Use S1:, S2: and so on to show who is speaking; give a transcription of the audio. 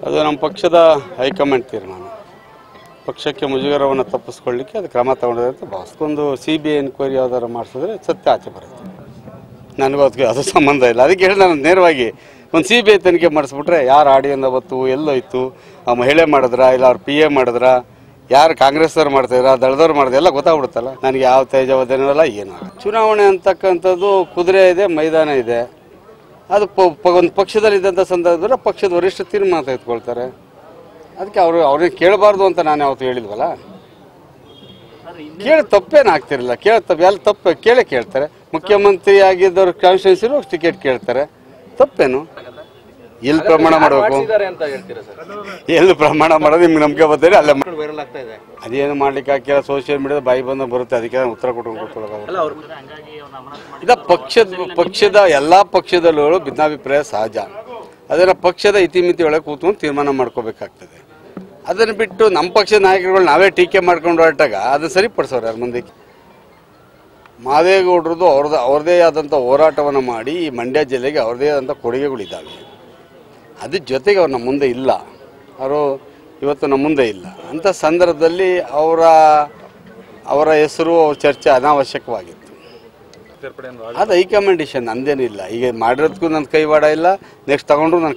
S1: ಅದು ನಮ್ಮ ಪಕ್ಷದ ಹೈಕಮಾಂಡ್ ತೀರ್ಮಾನ ಪಕ್ಷಕ್ಕೆ ಮುಜುಗರವನ್ನು ತಪ್ಪಿಸ್ಕೊಳ್ಳಿಕ್ಕೆ ಅದು ಕ್ರಮ ತಗೊಂಡಿದೆ ಅಂತ ಭಾವಿಸ್ಕೊಂಡು ಸಿ ಬಿ ಐ ಎನ್ಕ್ವೈರಿ ಯಾವ್ದಾರು ಮಾಡಿಸಿದ್ರೆ ಸತ್ಯ ಆಚೆ ಬರುತ್ತೆ ನನಗೂ ಅದಕ್ಕೆ ಅದು ಸಂಬಂಧ ಇಲ್ಲ ಅದಕ್ಕೆ ಹೇಳಿ ನಾನು ನೇರವಾಗಿ ಒಂದು ಸಿ ಬಿ ಐ ತನಿಖೆ ಮಾಡಿಸ್ಬಿಟ್ರೆ ಯಾರು ಆಡಿಯೋನ ಅವತ್ತು ಎಲ್ಲೋಯ್ತು ಆ ಮಹಿಳೆ ಮಾಡಿದ್ರ ಇಲ್ಲ ಅವ್ರ ಪಿ ಎ ಮಾಡಿದ್ರ ಯಾರು ಕಾಂಗ್ರೆಸ್ದವ್ರು ಮಾಡ್ತಿದ್ರ ದಳದವ್ರು ಮಾಡಿದ್ರೆ ಎಲ್ಲ ಗೊತ್ತಾಗ್ಬಿಡುತ್ತಲ್ಲ ನನಗೆ ಯಾವ ತೇಜವದೇನಲ್ಲ ಏನು ಆಗಲ್ಲ. ಚುನಾವಣೆ ಅಂತಕ್ಕಂಥದ್ದು ಕುದುರೆ ಇದೆ ಮೈದಾನ ಇದೆ ಅದು ಪ- ಪ- ಒಂದು ಪಕ್ಷದಲ್ಲಿದ್ದಂಥ ಸಂದರ್ಭದಲ್ಲಿ ಪಕ್ಷದ ವರಿಷ್ಠ ತೀರ್ಮಾನ ತೆಗೆದುಕೊಳ್ತಾರೆ ಅದಕ್ಕೆ ಅವರು ಅವ್ರನ್ನ ಕೇಳಬಾರ್ದು ಅಂತ ನಾನು ಯಾವತ್ತು ಹೇಳಿಲ್ವಲ್ಲ ಕೇಳಿ ತಪ್ಪೇನು ಆಗ್ತಿರಲಿಲ್ಲ ಕೇಳ ತಪ್ಪು ಎಲ್ಲ ತಪ್ಪು ಕೇಳೇ ಕೇಳ್ತಾರೆ ಮುಖ್ಯಮಂತ್ರಿ ಆಗಿದ್ದವ್ರ ಕಾನ್ಸ್ಟಿಟ್ಯೂನ್ಸಿನೂ ಟಿಕೆಟ್ ಕೇಳ್ತಾರೆ ತಪ್ಪೇನು ಎಲ್ಲಿ ಪ್ರಮಾಣ ಮಾಡಬೇಕು
S2: ಇದ್ದಾರೆ ಅಂತ ಹೇಳ್ತೀರಾ ಸರ್
S1: ಎಲ್ಲಿ ಪ್ರಮಾಣ ಮಾಡೋದು ನಿಮ್ಗೆ ನಂಬಿಕೆ ಬರ್ತಾರೆ ಅಲ್ಲೇ ಮಾ-
S2: ವೈರಲ್ ಆಗ್ತಾ ಇದೆ
S1: ಅದೇನು ಮಾಡ್ಲಿಕ್ಕೆ ಹಾಕಿಲ್ಲ ಸೋಷಿಯಲ್ ಮೀಡಿಯಾದ ಬಾಯಿ ಬಂದ ಬರುತ್ತೆ ಅದಕ್ಕೆ ನಾನು ಉತ್ತರ ಕೊಟ್ಟು ಕೂತ್ಕೊಳ್ಳೋದು
S2: ಅಲ್ಲ ಅವ್ರು
S1: ಇದ ಪಕ್ಷದ ಪಕ್ಷದ ಎಲ್ಲಾ ಪಕ್ಷದಲ್ಲೂ ಭಿನ್ನಾಭಿಪ್ರಾಯ ಸಹಜ ಅದನ್ನ ಪಕ್ಷದ ಇತಿಮಿತಿ ಒಳಗೆ ಕೂತ್ಕೊಂಡು ತೀರ್ಮಾನ ಮಾಡ್ಕೋಬೇಕಾಗ್ತದೆ ಅದನ್ನ ಬಿಟ್ಟು ನಮ್ಮ ಪಕ್ಷದ ನಾಯಕರುಗಳು ನಾವೇ ಟೀಕೆ ಮಾಡ್ಕೊಂಡು ಹೊರಟಾಗ ಅದನ್ನ ಸರಿಪಡಿಸೋರು ಯಾರ ಮುಂದೆ ಮಾದೇಗೌಡರದು ಅವ್ರದ್ದು ಅವ್ರದೇ ಆದಂಥ ಹೋರಾಟವನ್ನು ಮಾಡಿ ಈ ಮಂಡ್ಯ ಜಿಲ್ಲೆಗೆ ಅವ್ರದೇ ಆದಂಥ ಕೊಡುಗೆಗಳಿದ್ದಾವೆ ಅದ್ರ ಜೊತೆಗೆ ಅವ್ರು ನಮ್ಮ ಮುಂದೆ ಇಲ್ಲ ಅವರು ಇವತ್ತು ನಮ್ಮ ಮುಂದೆ ಇಲ್ಲ ಅಂಥ ಸಂದರ್ಭದಲ್ಲಿ ಅವರ ಅವರ ಹೆಸರು ಅವ್ರ ಚರ್ಚೆ ಅನಾವಶ್ಯಕವಾಗಿತ್ತು ಅದು ಹೈಕಮಾಂಡ್ ಡಿಸಿಷನ್ ನಂದೇನಿಲ್ಲ ಈಗ ಮಾಡಿರೋದಕ್ಕೂ ನನ್ನ ಕೈವಾಡ ಇಲ್ಲ ನೆಕ್ಸ್ಟ್ ತಗೊಂಡ್ರು ನನ್ನ